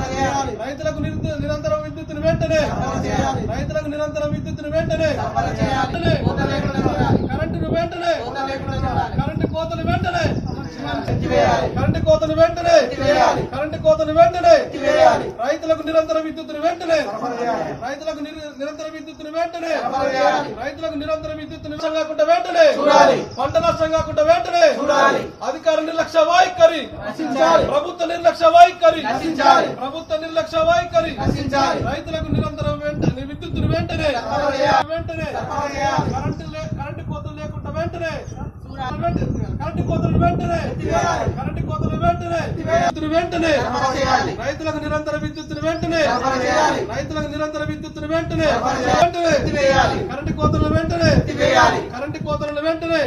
రైతులకు నిరు- నిరంతరం విద్యుత్తును వెంటనే రైతులకు నిరంతరం విద్యుత్తును వెంటనే వెంటనే. కరెంటును వెంటనే కరెంటు కోతలు వెంటనే కరెంటు కోతలు వెంటనే కరెంటు కోతలు వెంటనే రైతులకు నిరంతర విద్యుత్తును వెంటనే రైతులకు నిర- నిరంతర విద్యుత్తును వెంటనే రైతులకు నిరంతర విద్యుత్తును నష్టం కాకుండా వెంటనే పంట నష్టం కాకుండా వెంటనే అధికార నిర్లక్ష్య వైఖరి ప్రభుత్వ నిర్లక్ష్య వైఖరి ప్రభుత్వ నిర్లక్ష్య వైఖరి రైతులకు నిరంతరం వెంటనే విద్యుత్తును వెంటనే వెంటనే కరెంటు లే- కరెంటు కోతలు లేకుండా వెంటనే కరెంటు కోతలు వెంటనే కరెంటు కోతలు వెంటనే విద్యుత్తును వెంటనే రైతులకు నిరంతర విద్యుత్తును వెంటనే రైతులకు నిరంతర విద్యుత్తును వెంటనే వెంటనే కరెంటు కోతలు వెంటనే కరెంటు కోతలను వెంటనే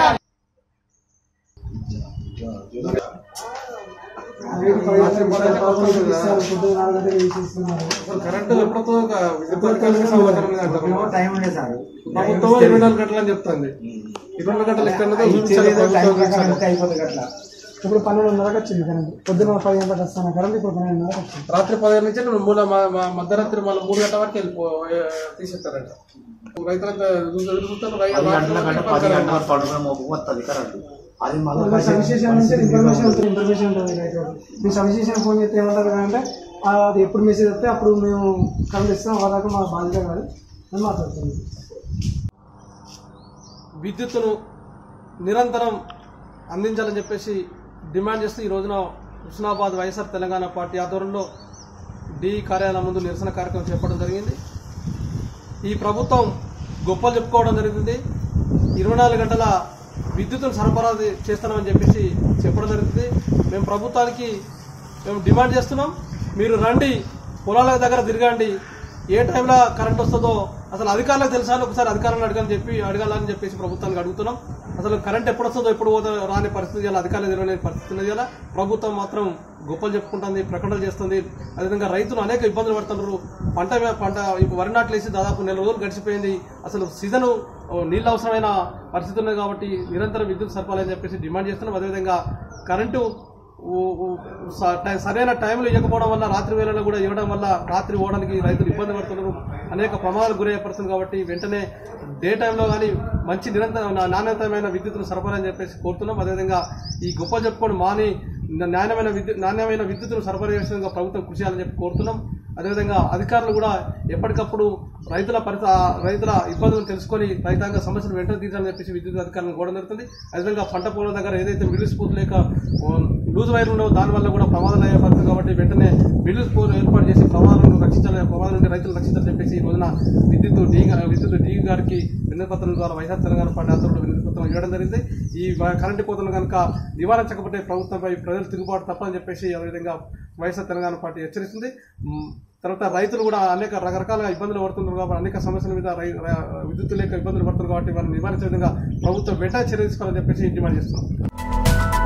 కరెంటు ఎప్పుడో విద్యుత్ కలిసి సమాచారం లేదు టైం ఉండే సార్ ప్రభుత్వం ఇరవై నాలుగు గంటలు అని చెప్తుంది ఇరవై నాలుగు గంటలు ఇక్కడ ఉన్నదో చూపించాలి టైం ప్రభుత్వం ప్రకారం చూపించాలి. ఎంత అయిపోతుంది అట్లా ఇప్పుడు పన్నెండున్నరకు వచ్చింది కరెంట్ పొద్దున పది గంటలకు వస్తాను కరెంట్ ఇప్పుడు పన్నెండున్నరకు వచ్చింది రాత్రి పదిహేను నుంచి నువ్వు మూల మా- మా మధ్యరాత్రి మళ్ళీ మూడు గంటల వరకు వెళ్ళిపో ఏ, తీసేస్తారంట రైతులకు ఎదురు చూస్తారు రై- పది గంటల కంటే రాత్రి పది కరెంట్. గంటల వరకు పడుకునే మోపు వస్తుంది కరెంట్ అది మళ్ళీ సబ్స్టేషన్ నుంచి ఇన్ఫర్మేషన్ ఉంటుంది ఇన్ఫర్మేషన్ ఉంటుంది రైతు మేము సబ్స్టేషన్ ఫోన్ చేస్తే ఏమంటారు అంటే "ఆ, అది ఎప్పుడు మెసేజ్ వస్తే అప్పుడు మేము కరెంట్ ఇస్తాం వాళ్ళకి మా బాధ్యత కాదు అని మాట్లాడుతుంది విద్యుత్తును నిరంతరం అందించాలని చెప్పేసి డిమాండ్ చేస్తూ ఈ రోజున హుస్నాబాద్ వైఎస్ఆర్ తెలంగాణ పార్టీ ఆధ్వర్యంలో డి కార్యాలయం ముందు నిరసన కార్యక్రమం చేపట్టడం జరిగింది ఈ ప్రభుత్వం గొప్పలు చెప్పుకోవడం జరిగింది ఇరవై నాలుగు గంటల విద్యుత్తును సరఫరా చేస్తున్నామని చెప్పేసి చెప్పడం జరుగుతుంది మేము ప్రభుత్వానికి మేము డిమాండ్ చేస్తున్నాం మీరు రండి పొలాల దగ్గర తిరగండి ఏ టైంలో కరెంట్ వస్తుందో అసలు అధికారులకు తెలుసా అని ఒకసారి అధికారులను అడగాలని చెప్పి అడగాలని చెప్పేసి ప్రభుత్వానికి అడుగుతున్నాం అసలు కరెంట్ ఎప్పుడు వస్తుందో ఎప్పుడు పోతుందో రాని పరిస్థితి ఇలా అధికారులు తెలియని పరిస్థితి ఉన్నది ఇలా ప్రభుత్వం మాత్రం గొప్పలు చెప్పుకుంటుంది ప్రకటనలు చేస్తుంది అదేవిధంగా రైతులు అనేక ఇబ్బందులు పడుతున్నారు పంట మీద- పంట ఇప్పుడు వరి నాట్లు వేసి దాదాపు నెల రోజులు గడిచిపోయింది అసలు సీజన్ నీళ్ళు అవసరమైన పరిస్థితి ఉన్నది కాబట్టి నిరంతరం విద్యుత్ సరఫరా అని చెప్పేసి డిమాండ్ చేస్తున్నాం అదేవిధంగా కరెంటు ఊ- ఊ- స- టై- సరైన టైంలో ఇవ్వకపోవడం వల్ల రాత్రి వేళలో కూడా ఇవ్వడం వల్ల రాత్రి పోవడానికి రైతులు ఇబ్బంది పడుతున్నారు అనేక ప్రమాదాలు గురయ్యే పరిస్థితి కాబట్టి వెంటనే డే టైంలో కానీ మంచి నిరంతర నా- నాణ్యతమైన విద్యుత్తును సరఫరా అని చెప్పేసి కోరుతున్నాం అదేవిధంగా ఈ గొప్ప చెప్పుకొని మాని నాణ్యమైన విద్యుత్ నాణ్యమైన విద్యుత్తును సరఫరా చేసే విధంగా ప్రభుత్వం కృషి చేయాలని చెప్పి కోరుతున్నాం అదేవిధంగా అధికారులు కూడా ఎప్పటికప్పుడు రైతుల పరిస్థితి ఆ రైతుల ఇబ్బందులను తెలుసుకొని రైతాంగ సమస్యలు వెంటనే తీర్చాలని చెప్పేసి విద్యుత్ అధికారులను కోవడం జరుగుతుంది అదేవిధంగా పంట పొలం దగ్గర ఏదైతే మిడిల్ స్పూట్ లేక ఓ, లూజ్ వైర్లు ఉండవో దానివల్ల కూడా ప్రమాదాలు అయ్యే పరిస్థితి కాబట్టి వెంటనే మిడిల్ స్పూట్ ఏర్పాటు చేసి ప్రమాదాలను రక్షించాలని ప్రమాదాల నుండి రైతులు రక్షించాలని చెప్పేసి ఈ రోజున విద్యుత్ డి గా- విద్యుత్ డి గారికి వినతిపత్రం ద్వారా వైఎస్ఆర్ తెలంగాణ పార్టీ ఆధ్వర్యంలో వినతిపత్రం ఇవ్వడం జరిగింది ఈ వ- కరెంటు కోతలు కనుక నివారించకపోతే ప్రభుత్వంపై ప్రజలు తిరుగుబాటు తప్పని చెప్పేసి ఆ విధంగా వైఎస్ఆర్ తెలంగాణ పార్టీ హెచ్చరిస్తుంది మ్, తర్వాత రైతులు కూడా అనేక రకరకాల ఇబ్బందులు పడుతున్నారు కాబట్టి అనేక సమస్యల మీద రై- ర- విద్యుత్ లేక ఇబ్బందులు పడుతున్నారు కాబట్టి వారిని నివారించే విధంగా ప్రభుత్వం వెంటనే చర్య తీసుకోవాలని చెప్పేసి డిమాండ్ చేస్తున్నాం